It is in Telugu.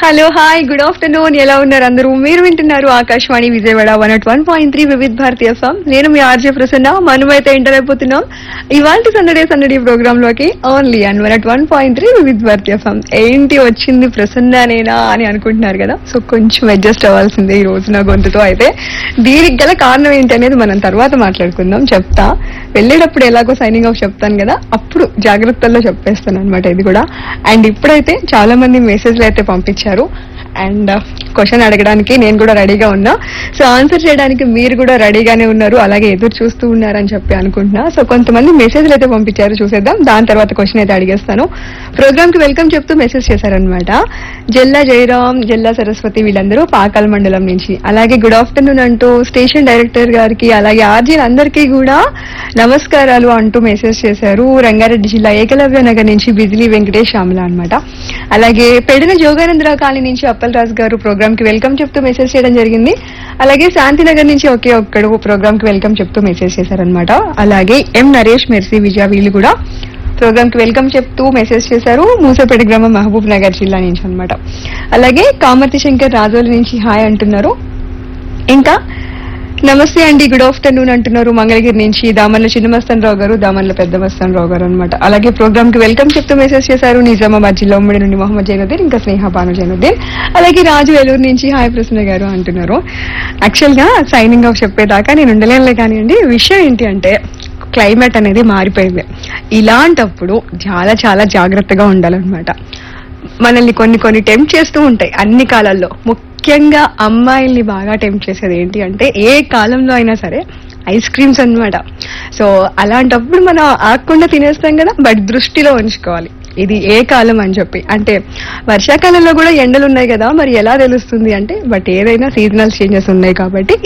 హలో హాయ్ గుడ్ ఆఫ్టర్నూన్ ఎలా ఉన్నారు అందరూ మీరు వింటున్నారు Akashvani Vijayawada one at one point three Vividh Bharatiya song నేను మీ ఆర్జే ప్రసన్న మనమైతే ఎంటర్ అయిపోతున్నాం ఇవాళ సందడే సందడి ప్రోగ్రామ్ లోకి only and one at one point three Vividh Bharatiya song ఏంటి వచ్చింది ప్రసన్ననేనా అని అనుకుంటున్నారు కదా సో కొంచెం అడ్జస్ట్ అవ్వాల్సిందే ఈ రోజు నా గొంతుతో అయితే దీనికి గల కారణం ఏంటి అనేది మనం తర్వాత మాట్లాడుకుందాం చెప్తా వెళ్ళేటప్పుడు ఎలాగో సైనింగ్ ఆఫ్ చెప్తాను కదా అప్పుడు జాగ్రత్తల్లో చెప్పేస్తాను అనమాట ఇది కూడా అండ్ ఇప్పుడైతే చాలా మంది మెసేజ్లు అయితే పంపించారు అండ్ క్వశ్చన్ అడగడానికి నేను కూడా రెడీగా ఉన్నా సో ఆన్సర్ చేయడానికి మీరు కూడా రెడీగానే ఉన్నారు అలాగే ఎదురు చూస్తూ ఉన్నారని చెప్పి అనుకుంటున్నా సో కొంతమంది మెసేజ్లు అయితే పంపించారు చూసేద్దాం దాని తర్వాత క్వశ్చన్ అయితే అడిగేస్తాను ప్రోగ్రామ్ కి వెల్కమ్ చెప్తూ మెసేజ్ చేశారనమాట జల్లా జయరాం జల్లా సరస్వతి వీళ్ళందరూ పాకాల మండలం నుంచి అలాగే గుడ్ ఆఫ్టర్నూన్ అంటూ స్టేషన్ డైరెక్టర్ గారికి అలాగే ఆర్జీలు అందరికీ కూడా నమస్కారాలు అంటూ మెసేజ్ చేశారు రంగారెడ్డి జిల్లా ఏకలవ్య నగర్ నుంచి బిజిలీ వెంకటేష్ శ్యామల అన్నమాట అలాగే పెడిన జోగానందరావు కాలనీ నుంచి అప్పలరాజు గారు ప్రోగ్రామ్ కి వెల్కమ్ చెప్తూ మెసేజ్ చేయడం జరిగింది అలాగే శాంతినగర్ నుంచి ఒకే ఒక్కడు ప్రోగ్రామ్ కి వెల్కమ్ చెప్తూ మెసేజ్ చేశారనమాట అలాగే ఎం నరేష్ మెర్సీ విజయ వీళ్ళు కూడా ప్రోగ్రామ్ కి వెల్కమ్ చెప్తూ మెసేజ్ చేశారు మూసపేట గ్రామం మహబూబ్ నగర్ జిల్లా నుంచి అన్నమాట అలాగే కామర్తి శంకర్ రాజోలి నుంచి హాయ్ అంటున్నారు ఇంకా నమస్తే అండి గుడ్ ఆఫ్టర్నూన్ అంటున్నారు మంగళగిరి నుంచి దామర్ల చిన్నమస్తాన్ రావు గారు దామర్ల పెద్ద మస్తాన్ రావు గారు అనమాట అలాగే ప్రోగ్రామ్ కి వెల్కమ్ చెప్తూ మెసేజ్ చేశారు నిజామాబాద్ జిల్లా ఉమ్మడి నుండి మొహమ్మద్ జైనుద్దీన్ ఇంకా స్నేహ భాను జైనుద్దీన్ అలాగే రాజు ఏలూరు నుంచి హాయ్ ప్రసన్న గారు అంటున్నారు యాక్చువల్ గా సైనింగ్ ఆఫ్ చెప్పేదాకా నేను ఉండలేనులే కానివ్వండి విషయం ఏంటి అంటే క్లైమేట్ అనేది మారిపోయింది ఇలాంటప్పుడు చాలా చాలా జాగ్రత్తగా ఉండాలన్నమాట మనల్ని కొన్ని కొన్ని టెంప్ట్ చేస్తూ ఉంటాయి అన్ని కాలాల్లో ముఖ్యంగా అమ్మాయిల్ని బాగా టెంప్ట్ చేసేది ఏంటి అంటే ఏ కాలంలో అయినా సరే ఐస్ క్రీమ్స్ అన్నమాట సో అలాంటప్పుడు మనం ఆగకుండా తినేస్తాం కదా బట్ దృష్టిలో ఉంచుకోవాలి ఇది ఏ కాలం అని చెప్పి అంటే వర్షాకాలంలో కూడా ఎండలు ఉన్నాయి కదా మరి ఎలా తెలుస్తుంది అంటే బట్ ఏదైనా సీజనల్ చేంజెస్ ఉన్నాయి కాబట్టి